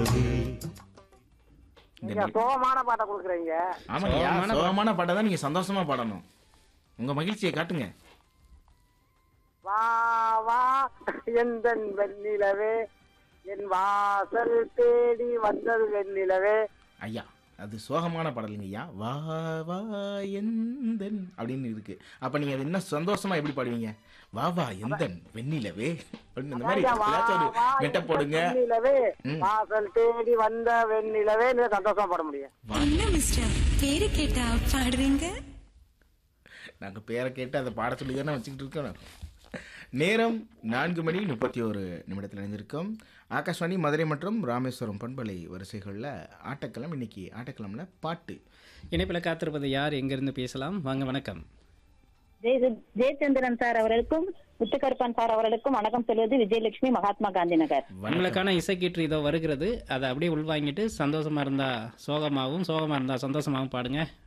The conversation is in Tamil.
வெண்ணிலவே இந்த நீங்க நி- சோகமான பாட்டை கொடுக்குறீங்க ஆமாங்கய்யா சோகமான சோகமான பாட்டை தான் நீங்க சந்தோஷமா பாடணும் உங்க மகிழ்ச்சியை காட்டுங்க வா வா எந்தன் வெண்ணிலவே என் வாசல் தேடி வந்தது வெண்ணிலவே ஐயா அது சோகமான பாடலுங்க ஐயா வா வா எந்தன் அப்படின்னு இருக்கு அப்ப நீங்க அது இன்னும் சந்தோஷமா எப்படி பாடுவீங்க வா வா எந்தன் வெண்ணிலவே அப்படின்னு இந்த மாதிரி அதான் வா, ஏதாச்சும் ஒரு வா, மெட்ட எந்தன் போடுங்க வெண்ணிலவே ம். வாசல் தேடி வந்த வெண்ணிலவே நீ சந்தோஷமா பாட முடியும் வா. என்ன மிஸ்டர் பேரு கேட்டா பாடுறீங்க நாங்க பேரை கேட்டு அதை பாட சொல்லி தானே வச்சுக்கிட்டு இருக்கோம் நேரம் நான்கு மணி முப்பத்தி ஒரு நிமிடத்தில் இணைஞ்சிருக்கோம் ஆகாஷ்வாணி மதுரை மற்றும் ராமேஸ்வரம் பண்பலை வரிசைகளில் ஆட்டக்களம் இன்னைக்கு ஆட்டக்களம்ல பாட்டு இணைப்பில் காத்திருப்பது யார் எங்கிருந்து பேசலாம் வாங்க வணக்கம் ஜெய ஜெயச்சந்திரன் சார் அவர்களுக்கும் முத்துக்கருப்பன் சார் அவர்களுக்கும் வணக்கம் சொல்வது விஜயலட்சுமி மகாத்மா காந்தி நகர் உங்களுக்கான இசைக்கீற்று இதோ வருகிறது அதை அப்படியே உள்வாங்கிட்டு சந்தோஷமா இருந்தா சோகமாகவும் சோகமா இருந்தா சந்தோஷமாகவும் பாடுங்க